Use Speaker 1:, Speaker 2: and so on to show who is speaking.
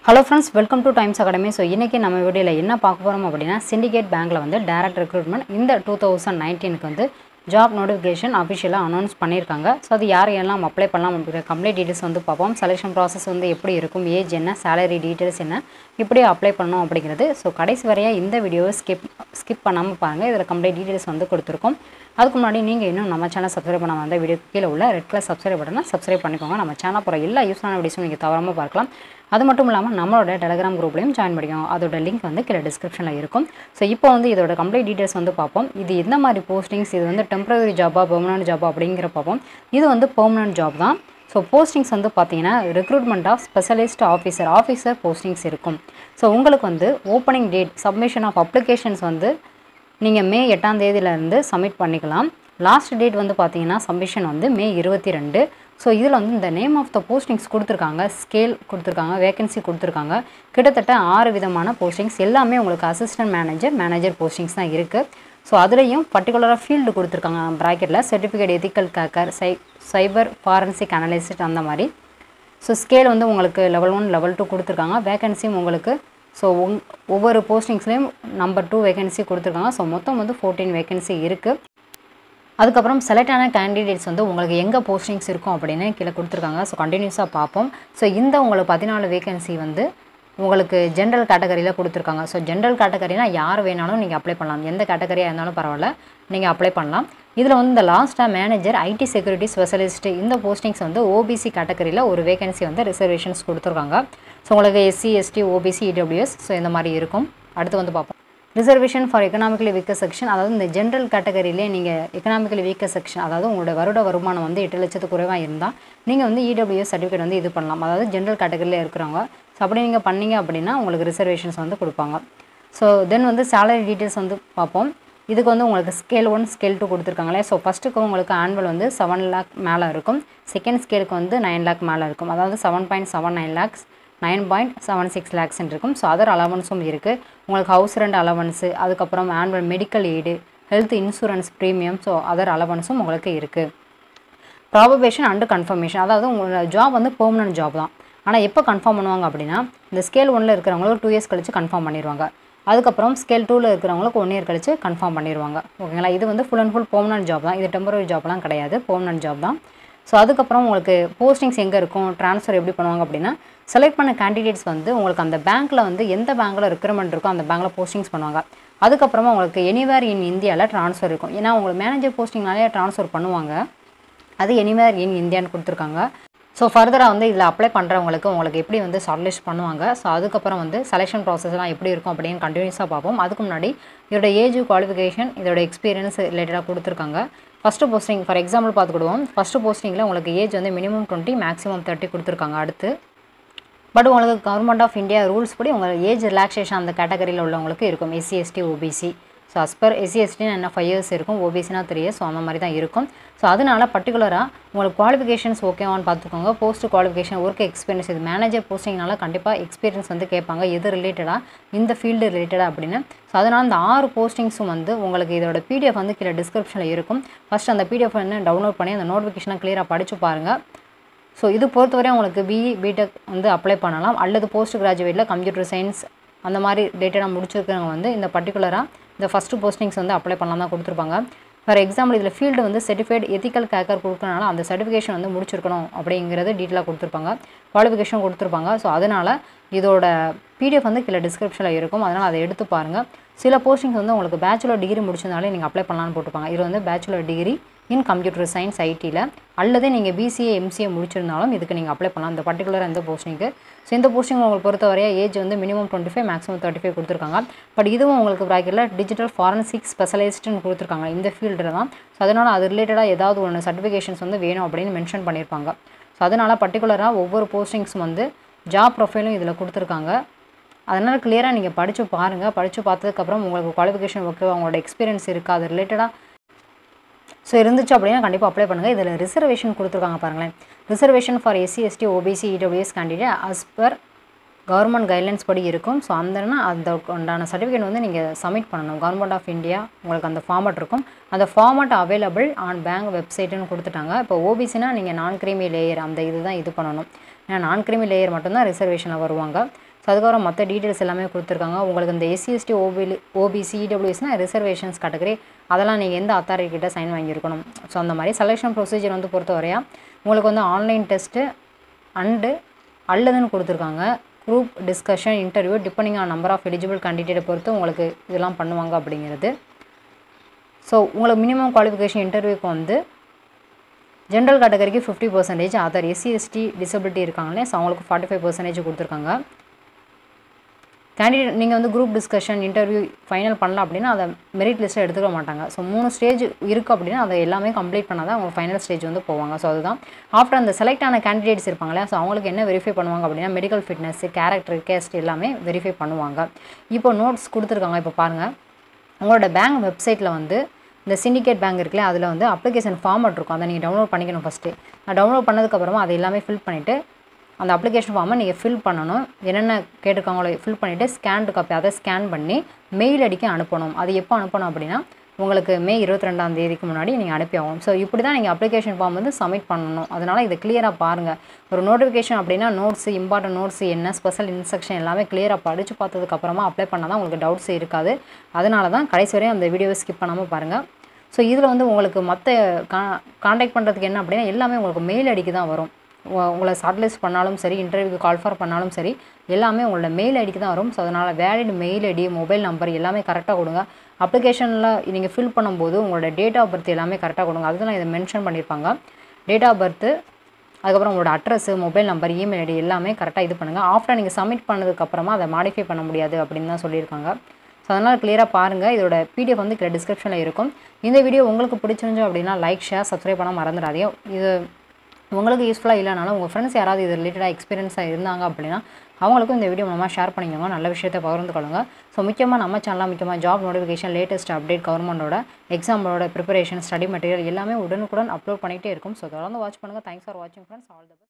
Speaker 1: hello friends welcome to Times academy so இன்றைக்கி நம்ம வீடியோவில் என்ன பார்க்க போகிறோம் அப்படின்னா சிண்டிகேட் பேங்க்கில் வந்து டேரக்ட் ரெக்ரூட்மெண்ட் இந்த டூ தௌசண்ட் நைன்டீனுக்கு வந்து ஜாப் நோட்டிஃபிகேஷன் அஃபிஷியலாக அனௌன்ஸ் பண்ணியிருக்காங்க ஸோ அது யார் எல்லாம் அப்ளை பண்ணலாம் அப்படிங்கிற கம்ப்ளீட் டீட்டெயில்ஸ் வந்து பார்ப்போம் செலெக்ஷன் ப்ராசஸ் வந்து எப்படி இருக்கும் ஏஜ் என்ன சேலரி டீட்டெயில்ஸ் என்ன இப்படி அப்ளை பண்ணணும் அப்படிங்கிறது ஸோ கடைசி வரையாக இந்த வீடியோவை ஸ்கிப் ஸ்கிப் பண்ணாமல் பாருங்கள் இதில் கம்ப்ளீட் டீட்டெயில்ஸ் வந்து கொடுத்துருக்கோம் அதுக்கு முன்னாடி நீங்கள் இன்னும் நம்ம சேனல் சப்ஸ்கிரைப் பண்ண வந்த வீடியோ கீழே உள்ள ரெட் கலர் சப்ஸ்கிரைப் பட்டனை சப்ஸ்கிரைப் பண்ணிக்கோங்க நம்ம சேனல் போகிற எல்லா யூஸ்ஃபுல்லான வீடியோஸும் நீங்கள் தவறாமல் பார்க்கலாம் அது மட்டும் இல்லாமல் நம்மளோட டெலிகிராம் குரூப்லையும் ஜாயின் பண்ணிக்கோங்க அதோட லிங்க் வந்து கீழே டிஸ்கிரிப்ஷனில் இருக்கும் ஸோ இப்போ வந்து இதோட கம்ப்ளீட் டீட்டெயில்ஸ் வந்து பார்ப்போம் இது எந்த மாதிரி போஸ்டிங்ஸ் இது வந்து டெம்பரரி ஜாபா பெர்மனன்ட் ஜாபா அப்படிங்கிற பார்ப்போம் இது வந்து பெர்மனன்ட் ஜாப் தான் ஸோ போஸ்டிங்ஸ் வந்து பார்த்தீங்கன்னா recruitment of specialist officer officer postings இருக்கும் ஸோ உங்களுக்கு வந்து opening date submission of applications வந்து நீங்கள் மே எட்டாம் தேதியிலேருந்து சப்மிட் பண்ணிக்கலாம் லாஸ்ட் டேட் வந்து பார்த்தீங்கன்னா சப்மிஷன் வந்து மே இருபத்தி ரெண்டு ஸோ இதில் வந்து இந்த நேம் ஆஃப் த போஸ்டிங்ஸ் கொடுத்துருக்காங்க ஸ்கேல் கொடுத்துருக்காங்க வேகன்சி கொடுத்துருக்காங்க கிட்டத்தட்ட ஆறு விதமான போஸ்டிங்ஸ் எல்லாமே உங்களுக்கு அசிஸ்டன்ட் மேனேஜர் மேனேஜர் போஸ்டிங்ஸ் தான் இருக்குது ஸோ அதுலேயும் பர்டிகுலராக ஃபீல்டு கொடுத்துருக்காங்க ப்ராக்கெட்டில் சர்டிஃபிகேட் எத்திக்கல் கேக்கர் சை சைபர் ஃபாரன்சிக் அனலிஸ்ட் அந்த மாதிரி ஸோ ஸ்கேல் வந்து உங்களுக்கு லெவல் ஒன் லெவல் டூ கொடுத்துருக்காங்க வேகன்சியும் உங்களுக்கு ஸோ உங் ஒவ்வொரு போஸ்டிங்ஸ்லேயும் நம்பர் டூ வேகன்சி கொடுத்துருக்காங்க ஸோ மொத்தம் வந்து ஃபோர்டீன் வேகன்சி இருக்குது அதுக்கப்புறம் செலக்ட் ஆன கேண்டிடேட்ஸ் வந்து உங்களுக்கு எங்கே போஸ்டிங்ஸ் இருக்கும் அப்படின்னு கீழே கொடுத்துருக்காங்க ஸோ கண்டினியூஸாக பார்ப்போம் ஸோ இந்த உங்களுக்கு பதினாலு வேகன்சி வந்து உங்களுக்கு ஜென்ரல் கேட்டகரியில் கொடுத்துருக்காங்க ஸோ ஜென்ரல் கேட்டகரினா யார் வேணாலும் நீங்கள் அப்ளை பண்ணலாம் எந்த கேட்டகரியாக இருந்தாலும் பரவாயில்ல நீங்கள் அப்ளை பண்ணலாம் இதில் வந்து இந்த லாஸ்ட்டாக மேனேஜர் ஐடி செக்யூரிட்டி ஸ்பெஷலிஸ்ட் இந்த போஸ்டிங்ஸ் வந்து ஓபிசி கேட்டகரியில் ஒரு வேகன்சி வந்து ரிசர்வேஷன்ஸ் கொடுத்துருக்காங்க ஸோ உங்களுக்கு SC ST OBC EWS so இந்த மாதிரி இருக்கும் அடுத்து வந்து பார்ப்போம் reservation for economically weaker section அதாவது இந்த ஜென்ரல் கேட்டகரியிலே நீங்கள் எக்கனாமிக்கலி வீக்கர் செக்ஷன் அதாவது உங்களோட வருட வருமானம் வந்து எட்டு லட்சத்துக்கு குறைவாக இருந்தால் நீங்கள் வந்து இடபிள்யூஎஸ் சர்டிஃபிகேட் வந்து இது பண்ணலாம் அதாவது ஜென்ரல் கேட்டகரியில் இருக்கிறவங்க ஸோ அப்படி நீங்கள் பண்ணீங்க அப்படின்னா உங்களுக்கு ரிசர்வேஷன்ஸ் வந்து கொடுப்பாங்க ஸோ தென் வந்து சேலரி டீட்டெயில்ஸ் வந்து பார்ப்போம் இதுக்கு வந்து உங்களுக்கு ஸ்கேல் ஒன் ஸ்கேல் டூ கொடுத்துருக்காங்களே ஸோ ஃபஸ்ட்டுக்கு உங்களுக்கு ஆனுவல் வந்து செவன் லேக் மேலே இருக்கும் செகண்ட் ஸ்கேலுக்கு வந்து நைன் லேக் மேலே இருக்கும் அதாவது seven point seven nine lakhs nine point seven six lakhs இருக்கும் ஸோ அதர் அலவன்ஸும் இருக்குது உங்களுக்கு ஹவுஸ் ரெண்ட் அலவன்ஸு அதுக்கப்புறம் annual medical aid health insurance premium so other அலவன்ஸும் உங்களுக்கு இருக்குது ப்ராபபேஷன் அண்டு கன்ஃபர்மேஷன் அதாவது உங்களோட ஜாப் வந்து பெர்மனன்ட் ஜாப் தான் ஆனால் எப்போ கன்ஃபார்ம் பண்ணுவாங்க அப்படின்னா இந்த ஸ்கேல் ஒன்றில் இருக்கிறவங்களுக்கு டூ இயர்ஸ் கழிச்சு கன்ஃபார்ம் பண்ணிடுவாங்க அதுக்கப்புறம் ஸ்கேல் டூவில் இருக்கிறவங்களுக்கு ஒன் இயர் கழிச்சு கன்ஃபார்ம் பண்ணிடுவாங்க ஓகேங்களா இது வந்து full and full permanent job தான் இது டெம்பரரி ஜாப்லாம் கிடையாது பெர்மனன்ட் ஜாப் தான் ஸோ அதுக்கப்புறம் உங்களுக்கு போஸ்டிங்ஸ் எங்கே இருக்கும் ட்ரான்ஸ்ஃபர் எப்படி பண்ணுவாங்க அப்படின்னா செலக்ட் பண்ண கேண்டிடேட்ஸ் வந்து உங்களுக்கு அந்த பேங்க்கில் வந்து எந்த பேங்க்கில் ரெக்ரூட்மெண்ட் இருக்கோ அந்த பேங்க்கில் போஸ்டிங்ஸ் பண்ணுவாங்க அதுக்கப்புறமா உங்களுக்கு எனிவேர் இன் இந்தியாவில் ட்ரான்ஸ்ஃபர் இருக்கும் ஏன்னா உங்களுக்கு மேனேஜர் போஸ்டிங்னாலே ட்ரான்ஸ்ஃபர் பண்ணுவாங்க அது எனிவேர் இன் இந்தியான்னு கொடுத்துருக்காங்க ஸோ ஃபர்தராக வந்து இதில் அப்ளை பண்ணுறவங்களுக்கு உங்களுக்கு எப்படி வந்து ஷார்ட்லிஸ்ட் பண்ணுவாங்க ஸோ அதுக்கப்புறம் வந்து செலெக்ஷன் ப்ராசஸ்லாம் எப்படி இருக்கும் அப்படின்னு கண்டினியூஸாக பார்ப்போம் அதுக்கு முன்னாடி இதோட ஏஜ் குவாலிஃபிகேஷன் இதோட எக்ஸ்பீரியன்ஸ் ரிலேட்டடாக கொடுத்துருக்காங்க ஃபஸ்ட்டு போஸ்டிங் ஃபார் எக்ஸாம்பிள் பார்த்துக்கிடுவோம் ஃபஸ்ட்டு போஸ்டிங்கில் உங்களுக்கு ஏஜ் வந்து மினிமம் டுவெண்ட்டி மேக்ஸிமம் தேர்ட்டி கொடுத்துருக்காங்க அடுத்து பட் உங்களுக்கு கவர்மெண்ட் ஆஃப் இந்தியா ரூல்ஸ் படி உங்கள் ஏஜ் ரிலாக்ஸேஷன் அந்த கேட்டகரியில் உள்ளவங்களுக்கு இருக்கும் SC ST OBC so as per SC எஸ்டின்னு என்ன ஃபைவ் இயர்ஸ் இருக்கும் ஓபிசினா த்ரீ இயர்ஸ் ஸோ அந்த மாதிரி தான் இருக்கும் ஸோ அதனால பர்டிகுலராக உங்களுக்கு குவாலிஃபிகேஷன்ஸ் ஓகேவான்னு பார்த்துக்கோங்க போஸ்ட் குவாலிஃபிகேஷன் ஒர்க் எக்ஸ்பீரியன்ஸ் இது மேனேஜர் போஸ்டிங்னால கண்டிப்பாக எக்ஸ்பீரியன்ஸ் வந்து கேட்பாங்க எது ரிலேட்டடாக இந்த ஃபீல்டு ரிலேட்டடாக அப்படின்னு ஸோ அதனால் இந்த ஆறு போஸ்டிங்ஸும் வந்து உங்களுக்கு இதோட பிடிஎஃப் வந்து கீழே டிஸ்கிரிப்ஷனில் இருக்கும் ஃபஸ்ட் அந்த பிடிஎஃப் வந்து டவுன்லோட் பண்ணி அந்த நோட்டிஃபிகேஷனை க்ளியராக படித்து பாருங்கள் ஸோ இது பொறுத்தவரை உங்களுக்கு பிஇ பிடெக் வந்து அப்ளை பண்ணலாம் அல்லது போஸ்ட் கிராஜுவேட்டில் கம்ப்யூட்டர் சயின்ஸ் அந்த மாதிரி டேட்டடாக முடிச்சிருக்கிறவங்க வந்து இந்த பர்டிகுலராக இந்த ஃபஸ்ட்டு போஸ்டிங்ஸ் வந்து அப்ளை பண்ணலாம் தான் கொடுத்துருப்பாங்க ஃபார் எக்ஸாம்பிள் இதில் ஃபீல்டு வந்து சர்டிஃபைட் எத்திக்கல் கேக்கர் கொடுக்கறனால அந்த சர்டிஃபிகேஷன் வந்து முடிச்சிருக்கணும் அப்படிங்கிறது டீட்டெயிலாக கொடுத்துருப்பாங்க குவாலிஃபிகேஷன் கொடுத்துருப்பாங்க ஸோ அதனால் இதோட பிடிஎஃப் வந்து கீழே டிஸ்கிரிப்ஷனில் இருக்கும் அதனால் அதை எடுத்து பாருங்கள் சில போஸ்டிங்ஸ் வந்து உங்களுக்கு பேச்சுலர் டிகிரி முடிச்சிருந்தாலே நீங்கள் அப்ளை பண்ணலான்னு போட்டிருப்பாங்க இது வந்து bachelor degree in computer science ஐடியில் அல்லது நீங்கள் பிசிஏ எம்சிஏ முடிச்சிருந்தாலும் இதுக்கு நீங்கள் அப்ளை பண்ணலாம் இந்த பர்டிகுலர் இந்த போஸ்டிங்க்கு ஸோ இந்த போஸ்டிங் உங்களுக்கு பொறுத்தவரையா ஏஜ் வந்து minimum twenty five maximum thirty five கொடுத்துருக்காங்க பட் இதுவும் உங்களுக்கு ப்ராக்கெட்டில் டிஜிட்டல் ஃபாரன்சிக் ஸ்பெஷலிஸ்ட்னு கொடுத்துருக்காங்க இந்த ஃபீல்டில் தான் ஸோ அதனால் அது ரிலேட்டடாக ஏதாவது ஒன்று சர்டிஃபிகேஷன்ஸ் வந்து வேணும் அப்படின்னு மென்ஷன் பண்ணியிருப்பாங்க ஸோ அதனால் பர்டிகுலராக ஒவ்வொரு போஸ்டிங்ஸும் வந்து ஜாப் ப்ரொஃபைலும் இதில் கொடுத்துருக்காங்க அதனால் கிளியராக நீங்கள் படித்து பாருங்கள் படித்து பார்த்ததுக்கப்புறம் உங்களுக்கு குவாலிஃபிகேஷன் ஓகே உங்களோட எக்ஸ்பீரியன்ஸ் இருக்குது அது ரிலேட்டடாக ஸோ இருந்துச்சு அப்படின்னா கண்டிப்பாக அப்ளை பண்ணுங்கள் இதில் ரிசர்வேஷன் கொடுத்துருக்காங்க பாருங்களேன் reservation for SC ST OBC EWS candidate as per government guidelines படி இருக்கும் ஸோ அந்தனா அந்த உண்டான சர்டிஃபிகேட் வந்து நீங்கள் சப்மிட் பண்ணணும் கவர்மெண்ட் ஆஃப் இந்தியா உங்களுக்கு அந்த ஃபார்மட் இருக்கும் அந்த ஃபார்மட் அவைலபிள் ஆன் பேங்க் வெப்சைட்டுன்னு கொடுத்துட்டாங்க இப்போ ஓபிசினா நீங்கள் நான் கிரீமி லேயர் அந்த இது தான் இது பண்ணணும் ஏன்னா நான் கிரீமி லேயர் மட்டும்தான் ரிசர்வேஷனில் வருவாங்க ஸோ அதுக்கப்புறம் மற்ற டீட்டெயில்ஸ் எல்லாமே கொடுத்துருக்காங்க உங்களுக்கு இந்த எஸ்சிஎஸ்டி ஓபிலி ஓபிசி இடபிள்யூஎஸ்னால் ரிசர்வேஷன்ஸ் கேட்டகரி அதெல்லாம் நீங்கள் எந்த அத்தாரிட்டி கிட்ட சைன் வாங்கியிருக்கணும் ஸோ அந்த மாதிரி செலெக்ஷன் ப்ரொசீஜர் வந்து பொறுத்தவரையா உங்களுக்கு வந்து ஆன்லைன் டெஸ்ட்டு அண்டு அல்லதுன்னு கொடுத்துருக்காங்க group discussion interview depending on number of eligible கேண்டிடேட்டை பொறுத்து உங்களுக்கு இதெல்லாம் பண்ணுவாங்க அப்படிங்கிறது ஸோ உங்களுக்கு மினிமம் குவாலிஃபிகேஷன் இன்டர்வியூக்கு வந்து ஜென்ரல் கேட்டகரிக்கு fifty percentage other SC ST disability இருக்காங்களே ஸோ அவங்களுக்கு ஃபார்ட்டி ஃபைவ் பர்சன்டேஜ் கொடுத்துருக்காங்க கேண்டிடேட் நீங்கள் வந்து குரூப் டிஸ்கஷன் இன்டர்வியூ ஃபைனல் பண்ணல அப்படின்னா அதை மெரிட் லிஸ்ட்டில் எடுத்துக்க மாட்டாங்க ஸோ மூணு ஸ்டேஜ் இருக்குது அப்படின்னா அதை எல்லாமே கம்ப்ளீட் பண்ணால் தான் அவங்க ஃபைனல் ஸ்டேஜ் வந்து போவாங்க ஸோ அதுதான் ஆஃப்டர் அந்த செலக்ட் ஆன கேண்டிடேட்ஸ் இருப்பாங்களே ஸோ அவங்களுக்கு என்ன வெரிஃபை பண்ணுவாங்க அப்படின்னா மெடிக்கல் ஃபிட்னஸ் கேரக்டர் கேஸ்ட் எல்லாமே வெரிஃபை பண்ணுவாங்க இப்போ நோட்ஸ் கொடுத்துருக்காங்க இப்போ பாருங்கள் உங்களோட பேங்க் வெப்சைட்டில் வந்து இந்த சிண்டிகேட் பேங்க் இருக்குல்ல அதில் வந்து அப்ளிகேஷன் ஃபார்மட் இருக்கும் அதை நீங்கள் டவுன்லோட் பண்ணிக்கணும் ஃபஸ்ட்டு நான் டவுன்லோட் பண்ணதுக்கப்புறமா அதை எல்லாமே ஃபில் பண்ணிவிட்டு அந்த அப்ளிகேஷன் ஃபார்மை நீங்கள் ஃபில் பண்ணணும் என்னென்ன கேட்டிருக்காங்களோ ஃபில் பண்ணிவிட்டு ஸ்கேன்டு காப்பி அதை ஸ்கேன் பண்ணி மெயில் அடிக்க அனுப்பணும் அது எப்போ அனுப்பணும் அப்படின்னா உங்களுக்கு மே இருபத்தி ரெண்டாம் தேதிக்கு முன்னாடி நீங்கள் அனுப்பி ஆகணும் ஸோ இப்படி தான் நீங்கள் அப்ளிகேஷன் ஃபார்ம் வந்து சப்மிட் பண்ணணும் அதனால் இதை கிளியராக பாருங்கள் ஒரு நோட்டிஃபிகேஷன் அப்படின்னா நோட்ஸ் இம்பார்ட்டன்ட் நோட்ஸ் என்ன ஸ்பெஷல் இன்ஸ்ட்ரக்ஷன் எல்லாமே கிளியராக படித்து பார்த்ததுக்கப்புறமா அப்ளை பண்ணால் தான் உங்களுக்கு டவுட்ஸ் இருக்காது அதனால தான் கடைசி வரையும் அந்த வீடியோவை ஸ்கிப் பண்ணாமல் பாருங்கள் ஸோ இதில் வந்து உங்களுக்கு மற்ற கா காண்டாக்ட் பண்ணுறதுக்கு என்ன அப்படின்னா எல்லாமே உங்களுக்கு மெயில் ஐடிக்கு தான் வரும் உ- உங்களை ஷார்ட்லிஸ்ட் பண்ணாலும் சரி இன்டர்வியூக்கு கால் ஃபார் பண்ணாலும் சரி எல்லாமே உங்களோட மெயில் ஐடிக்கு தான் வரும் ஸோ அதனால் valid mail ID mobile number எல்லாமே கரெக்டாக கொடுங்க அப்ளிகேஷனில் நீங்கள் ஃபில் பண்ணும்போது உங்களோட டேட் ஆஃப் பர்த் எல்லாமே கரெக்டாக கொடுங்க அதுதான் இதை மென்ஷன் பண்ணியிருப்பாங்க டேட் ஆஃப் பர்த்து அதுக்கப்புறம் உங்களோட address mobile number email ID எல்லாமே கரெக்டாக இது பண்ணுங்கள் ஆஃப்டர் நீங்கள் சப்மிட் பண்ணதுக்கப்புறமா அதை மாடிஃபை பண்ண முடியாது அப்படின்னு தான் சொல்லியிருக்காங்க ஸோ அதனால் கிளியராக பாருங்கள் இதோட பிடிஎஃப் வந்து கீழே டிஸ்கிரிப்ஷனில் இருக்கும் இந்த வீடியோ உங்களுக்கு பிடிச்சிருந்துச்சு அப்படின்னா லைக் ஷேர் சப்ஸ்கிரைப் பண்ண மறந்துடாதீங்க இது உங்களுக்கு யூஸ்ஃபுல்லாக இல்லைனாலும் உங்கள் ஃப்ரெண்ட்ஸ் யாராவது இது ரிலேட்டடாக எக்ஸ்பீரியன்ஸாக இருந்தாங்க அப்படின்னா அவங்களுக்கும் இந்த வீடியோ மூலமாக ஷேர் பண்ணிக்கோங்க நல்ல விஷயத்தை பகிர்ந்து கொள்ளுங்க ஸோ முக்கியமாக நம்ம சேனலில் முக்கியமாக ஜாப் நோட்டிஃபிகேஷன் லேட்டஸ்ட் அப்டேட் கவர்மெண்டோட எக்ஸாமோட ப்ரிப்பரேஷன் ஸ்டடி மெட்டீரியல் எல்லாமே உடனுக்குடன் அப்லோட் பண்ணிகிட்டே இருக்கும் ஸோ தொடர்ந்து வாட்ச் பண்ணுங்கள் தேங்க்ஸ் ஃபார் வாட்சிங் ஃப்ரெண்ட்ஸ் ஆல் த